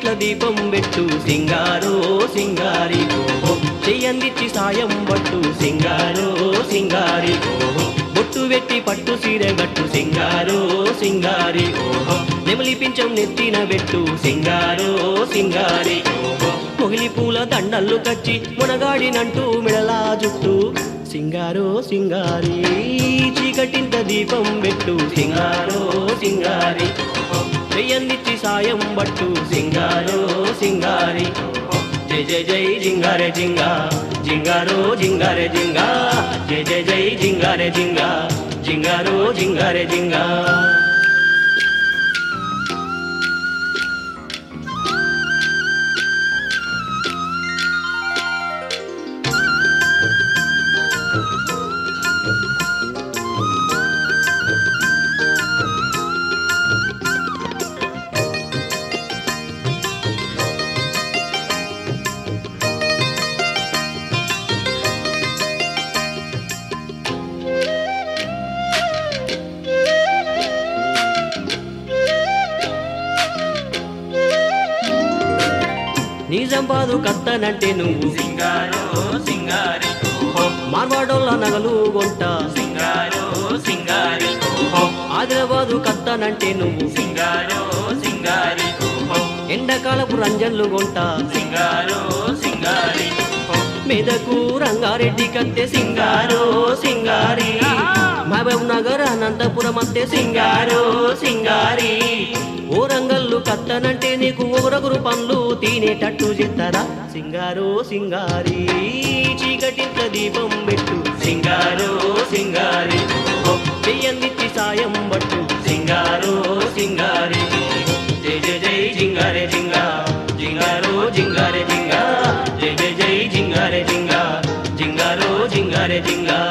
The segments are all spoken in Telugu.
దీపం పెట్టు సింగారో సింగారి ఓహో చెయ్యందిచ్చి సాయం పట్టు సింగారో సింగారి ఓహో బొట్టు వెట్టి పట్టు సీర గట్టు సింగారో సింగారి ఓహో నెమలి పించం నెత్తిన పెట్టు సింగారో సింగారి ఓహో మొగిలి పూల దండల్లు కచ్చి మునగాడినంటూ మిడలా జుట్టు సింగారో సింగారి చీకటింత దీపం పెట్టు సింగారో సింగారి చెయ్యందిచ్చి సాయం బట్టు సింగారో సింగారి జై జై జై జింగారే జింగా జింగారో జింగారే జింగా జై జై జై జింగారే జింగా జింగారో జింగారే జింగా నిజంబాదు కత్తనంటే నువ్వు సింగారో సింగారి ఓహో మార్వాడోళ్ళ నగలు కొంట సింగారో సింగారి ఓహో ఆదిలాబాదు కత్తనంటే నువ్వు సింగారో సింగారి ఓహో ఎండాకాలపు రంజన్లు కొంట సింగారో సింగారి ఓహో మెదకు రంగారెడ్డి కత్తే సింగారో సింగారి మహబూబ్ నగర్ అనంతపురం అంతే సింగారో సింగారి ఓ రంగల్లు కత్తనంటే నీకు ఒకరొకరు పనులు తినేటట్టు చెప్తారా సింగారో సింగారి చీకటింత దీపం పెట్టు సింగారో సింగారి ఓ చెయ్యందిచ్చి సాయం పట్టు సింగారో సింగారి జై జై జై జింగారే జింగా జింగారో జింగారే జింగా జై జై జై జింగారే జింగా జింగారో జింగారే జింగా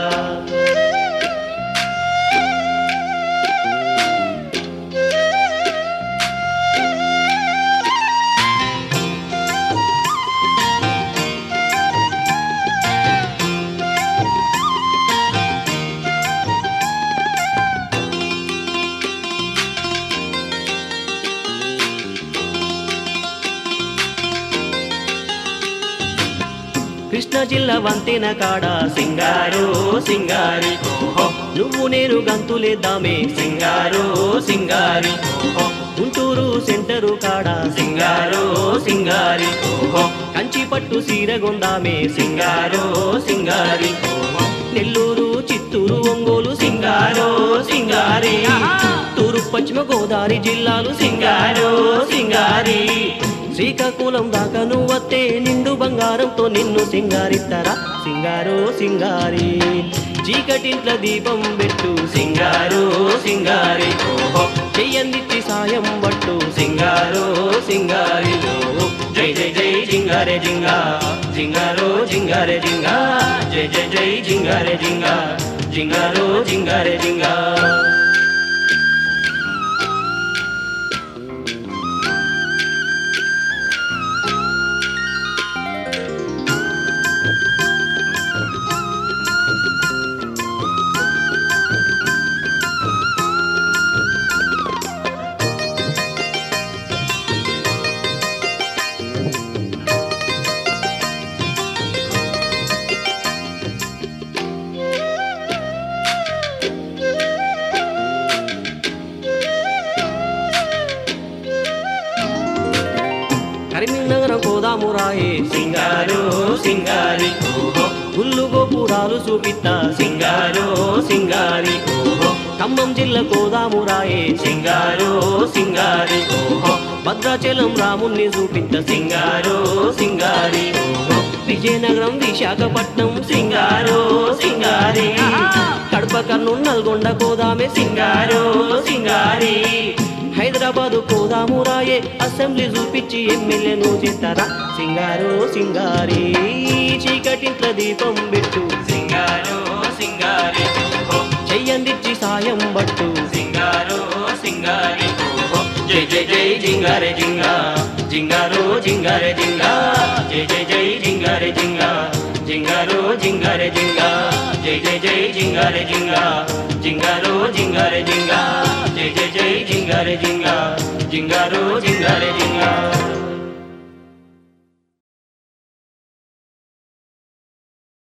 కృష్ణా జిల్లా వంతెన కాడ సింగారో సింగారి ఓహో నువ్వు నేను గంతులేద్దామే సింగారో సింగారి ఓహో గుంటూరు సెంటరు కాడ సింగారో సింగారి ఓహో కంచి పట్టు సీర గొందామే సింగారో సింగారి ఓహో నెల్లూరు చిత్తూరు ఒంగోలు సింగారో సింగారి తూరు పశ్చిమ గోదావరి జిల్లాలు సింగారో సింగారి శ్రీకాకుళం దాకా నువ్వత్తే నిండు బంగారంతో నిన్ను సింగారిస్తారా సింగారో సింగారి చీకటింట్ల దీపం పెట్టు సింగారో సింగారి ఓహో చెయ్యందిచ్చి సాయం పట్టు సింగారో సింగారి ఓహో జై జై జై జింగారే జింగా జింగారో జింగారే జింగా జై జై జై జింగారే జింగా జింగారో జింగారే జింగా కరీంనగరం పోదాము రాయే సింగారో సింగారి ఓహో గుళ్ళు గోపురాలు చూపిస్తా సింగారో సింగారి ఓహో ఖమ్మం జిల్లా కోదాము రాయే సింగారో సింగారి ఓహో భద్రాచలం రాముణ్ణి చూపిస్త సింగారో సింగారి ఓహో విజయనగరం విశాఖపట్నం సింగారో సింగారి కడప కర్నూలు నల్గొండ కోదామే సింగారో సింగారి హైదరాబాదు కోదాము రాయే అసెంబ్లీ చూపించి ఎమ్మెల్యేను చేస్తారా సింగారో సింగారి చీకటింట్ల దీపం పెట్టు సింగారో సింగారి ఓహో చెయ్యందిచ్చి సాయం పట్టు సింగారో సింగారి ఓహో జై జై జై జింగారే జింగా జింగారో జింగారే జింగా జై జై జై జింగారే జింగా జింగారో జింగారే జింగా జై జై జై జింగారే జింగా జింగారో జింగారే జింగా జై జై జై జింగారే జింగా జింగారో జింగారే జింగా